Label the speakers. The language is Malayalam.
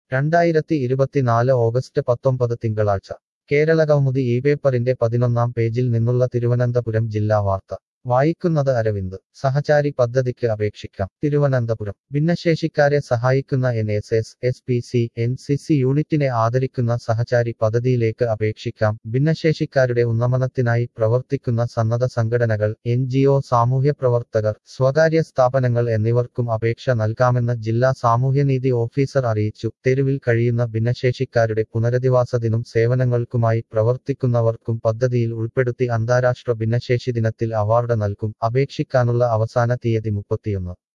Speaker 1: രണ്ടായിരത്തി ഇരുപത്തിനാല് ഓഗസ്റ്റ് പത്തൊമ്പത് തിങ്കളാഴ്ച കേരളകൗമുദി ഈ പേപ്പറിന്റെ പതിനൊന്നാം പേജിൽ നിന്നുള്ള തിരുവനന്തപുരം ജില്ലാ വാർത്ത വായിക്കുന്നത് അരവിന്ദ് സഹചാരി പദ്ധതിക്ക് അപേക്ഷിക്കാം തിരുവനന്തപുരം ഭിന്നശേഷിക്കാരെ സഹായിക്കുന്ന N S S S P C N C C യൂണിറ്റിനെ ആദരിക്കുന്ന സഹചാരി പദ്ധതിയിലേക്ക് അപേക്ഷിക്കാം ഭിന്നശേഷിക്കാരുടെ ഉന്നമനത്തിനായി പ്രവർത്തിക്കുന്ന സന്നദ്ധ സംഘടനകൾ എൻ ജി ഒ സാമൂഹ്യ പ്രവർത്തകർ സ്വകാര്യ സ്ഥാപനങ്ങൾ എന്നിവർക്കും അപേക്ഷ നൽകാമെന്ന് ജില്ലാ സാമൂഹ്യനീതി ഓഫീസർ അറിയിച്ചു തെരുവിൽ കഴിയുന്ന ഭിന്നശേഷിക്കാരുടെ പുനരധിവാസത്തിനും സേവനങ്ങൾക്കുമായി പ്രവർത്തിക്കുന്നവർക്കും പദ്ധതിയിൽ ഉൾപ്പെടുത്തി അന്താരാഷ്ട്ര ഭിന്നശേഷി ദിനത്തിൽ അവാർഡ് നൽകും അപേക്ഷിക്കാനുള്ള അവസാന തീയതി മുപ്പത്തിയൊന്ന്